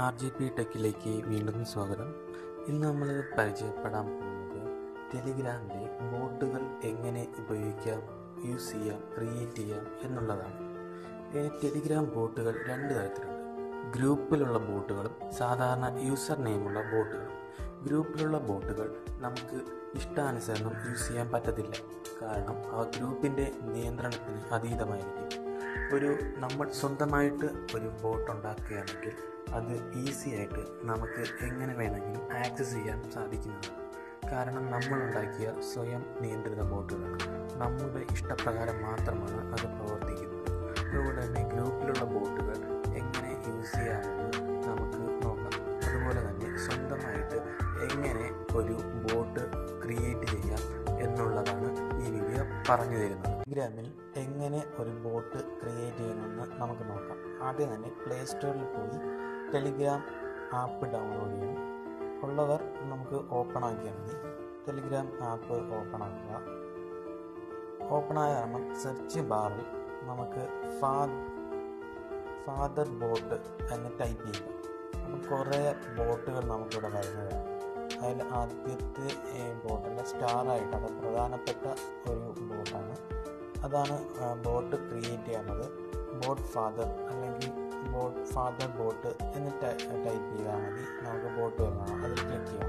R G P ടെക്കിലേക്ക് വീണ്ടും സ്വാഗതം ഇന്ന് നമ്മൾ പരിചയപ്പെടാൻ പോകുന്നത് ടെലിഗ്രാമിലെ ബോട്ടുകൾ എങ്ങനെ ഉപയോഗിക്കാം യൂസ് ചെയ്യാം ക്രിയേറ്റ് ചെയ്യാം എന്നുള്ളതാണ് ഈ ടെലിഗ്രാം ബോട്ടുകൾ രണ്ട് തരത്തിലുണ്ട് ഗ്രൂപ്പിലുള്ള ബോട്ടുകളും സാധാരണ യൂസർ നെയിമുള്ള ബോട്ടുകളും ഗ്രൂപ്പിലുള്ള ബോട്ടുകൾ നമുക്ക് ഇഷ്ടാനുസരണം യൂസ് ചെയ്യാൻ പറ്റത്തില്ല കാരണം ആ ഗ്രൂപ്പിൻ്റെ നിയന്ത്രണത്തിന് അതീതമായിരിക്കും ഒരു നമ്മൾ സ്വന്തമായിട്ട് ഒരു ബോട്ട് ഉണ്ടാക്കുകയാണെങ്കിൽ അത് ഈസി ആയിട്ട് നമുക്ക് എങ്ങനെ വേണമെങ്കിലും ആക്സസ് ചെയ്യാൻ സാധിക്കുന്നതാണ് കാരണം നമ്മൾ ഉണ്ടാക്കിയ സ്വയം നിയന്ത്രിത ബോട്ടുകളാണ് നമ്മുടെ ഇഷ്ടപ്രകാരം മാത്രമാണ് അത് പ്രവർത്തിക്കുന്നത് അതുകൊണ്ട് തന്നെ ഗ്രൂപ്പിലുള്ള ബോട്ടുകൾ എങ്ങനെ യൂസ് ചെയ്യാമെന്ന് നമുക്ക് നോക്കാം അതുപോലെ തന്നെ സ്വന്തമായിട്ട് എങ്ങനെ ഒരു ബോട്ട് ക്രിയേറ്റ് ചെയ്യാം എന്നുള്ളതാണ് ഈ വീഡിയോ പറഞ്ഞു തരുന്നത് ടെലിഗ്രാമിൽ എങ്ങനെ ഒരു ബോട്ട് ക്രിയേറ്റ് ചെയ്യുമെന്ന് നമുക്ക് നോക്കാം ആദ്യം തന്നെ പ്ലേ സ്റ്റോറിൽ പോയി ടെലിഗ്രാം ആപ്പ് ഡൗൺലോഡ് ചെയ്യണം ഉള്ളവർ നമുക്ക് ഓപ്പൺ ആക്കിയാൽ മതി ടെലിഗ്രാം ആപ്പ് ഓപ്പൺ ആക്കുക ഓപ്പൺ ആയ കാരണം സെർച്ച് ബാറിൽ നമുക്ക് ഫാ ഫാദർ ബോട്ട് എന്ന് ടൈപ്പ് ചെയ്യുക അപ്പം കുറേ ബോട്ടുകൾ നമുക്കിവിടെ വരുന്നതാണ് അതിൽ ആദ്യത്തെ ബോട്ടിൻ്റെ സ്റ്റാറായിട്ട് അത് പ്രധാനപ്പെട്ട ഒരു ബോട്ടാണ് അതാണ് ബോട്ട് ക്രിയേറ്റ് ചെയ്യുന്നത് ബോട്ട് ഫാദർ അല്ലെങ്കിൽ ബോട്ട് ഫാദർ ബോട്ട് എന്ന് ടൈപ്പ് ചെയ്താൽ മതി നമുക്ക് ബോട്ട് വരുന്നതാണ് അതിൽ ക്ലിക്ക് ചെയ്യാം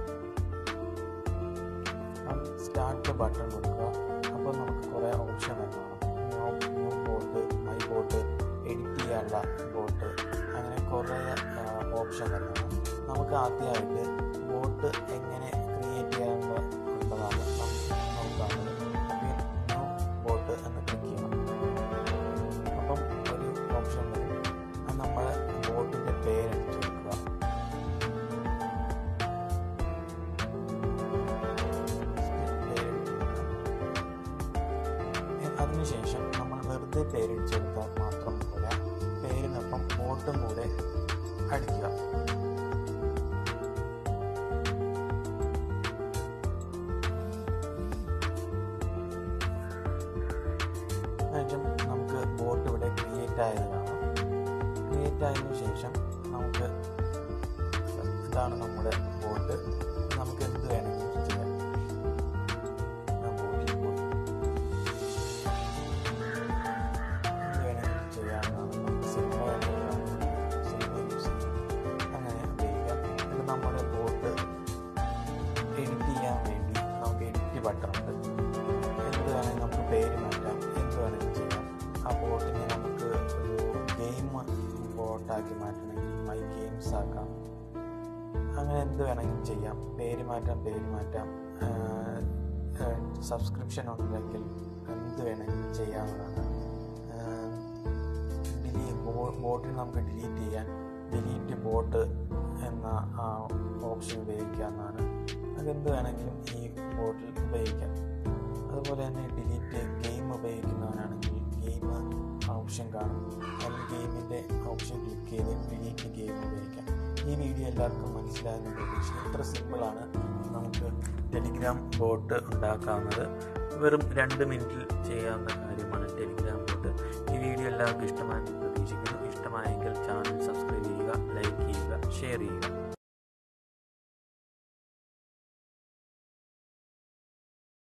സ്റ്റാർട്ട് ബട്ടൺ കൊടുക്കുക അപ്പോൾ നമുക്ക് കുറേ ഓപ്ഷൻ വരുന്നതാണ് new new bot my bot edit ചെയ്യാനുള്ള ബോട്ട് അങ്ങനെ കുറേ ഓപ്ഷൻ വരുന്നതാണ് നമുക്ക് ആദ്യമായിട്ട് ബോട്ട് എങ്ങനെ ക്രിയേറ്റ് ചെയ്യാനുള്ള ഉള്ളതാണ് നോക്കാവുന്നത് ന്യൂ ബോട്ട് എന്ന് ക്ലിക്ക് ചെയ്യണം അപ്പം ഒരു ഓപ്ഷൻ വരും അത് നമ്മൾ ബോട്ടിൻ്റെ പേരടിച്ച് കൊടുക്കുക അതിനുശേഷം നമ്മൾ വെറുതെ പേരടിച്ചെടുത്താൽ മാത്രം പോരാ പേരിനൊപ്പം ബോട്ടും കൂടെ അടിക്കുക ശേഷം നമുക്ക് ബോട്ട് ഇവിടെ ക്രിയേറ്റ് ആയത് കാണാം ക്രിയേറ്റ് ആയതിനു ശേഷം നമുക്ക് ഇതാണ് നമ്മുടെ ബോട്ട് നമുക്ക് എന്ത് വേണമെങ്കിലും ചെയ്യാം ബോട്ടിൽ പോയി എന്ത് വേണമെങ്കിലും ചെയ്യാവുന്നതാണ് നമുക്ക് സിനിമ വേണമെങ്കിൽ സിനിമ യൂസ് ചെയ്യാം അങ്ങനെ ഉപയോഗിക്കാം ഇത് നമ്മുടെ ബോട്ട് എഡിറ്റ് ചെയ്യാൻ വേണ്ടി നമുക്ക് എഡിറ്റ് ബട്ടൺ ഉണ്ട് എന്ത് വേണമെങ്കിൽ നമുക്ക് പേര് മാറ്റാം എന്ത് വേണമെങ്കിലും ചെയ്യാം ആ ബോട്ടിനെ നമുക്ക് ഒരു ഗെയിം ബോട്ടാക്കി മാറ്റണമെങ്കിൽ മൈ ഗെയിംസ് ആക്കാം അങ്ങനെ എന്ത് വേണമെങ്കിലും ചെയ്യാം പേര് മാറ്റാം പേര് മാറ്റാം സബ്സ്ക്രിപ്ഷൻ ഉണ്ടെങ്കിൽ എന്ത് വേണമെങ്കിലും ചെയ്യാവുന്നതാണ് ബോട്ടിൽ നമുക്ക് ഡിലീറ്റ് ചെയ്യാൻ ഡിലീറ്റ് ബോട്ട് എന്ന ആ ഓപ്ഷൻ ഉപയോഗിക്കാവുന്നതാണ് അതെന്ത് വേണമെങ്കിലും ഈ ബോട്ടിൽ ഉപയോഗിക്കാം അതുപോലെ തന്നെ ഡിലീറ്റ് ഗെയിം ഉപയോഗിക്കുന്നവനാണെങ്കിൽ ഗെയിം ഓപ്ഷൻ കാണും അതിൽ ഗെയിമിൻ്റെ ഓപ്ഷൻ ക്ലിക്ക് ചെയ്ത് ഡിലീറ്റ് ഗെയിം ഉപയോഗിക്കാം ഈ വീഡിയോ എല്ലാവർക്കും മനസ്സിലായെന്ന് പ്രതീക്ഷിക്കും ഇത്ര സിമ്പിളാണ് നമുക്ക് ടെലിഗ്രാം ബോട്ട് ഉണ്ടാക്കാവുന്നത് വെറും രണ്ട് മിനിറ്റിൽ ചെയ്യാവുന്ന കാര്യമാണ് ടെലിഗ്രാം ബോട്ട് ഈ വീഡിയോ എല്ലാവർക്കും ഇഷ്ടമായെന്ന് പ്രതീക്ഷിക്കുന്നു ഇഷ്ടമായെങ്കിൽ ചാനൽ സബ്സ്ക്രൈബ് ചെയ്യുക ലൈക്ക് ചെയ്യുക ഷെയർ ചെയ്യുക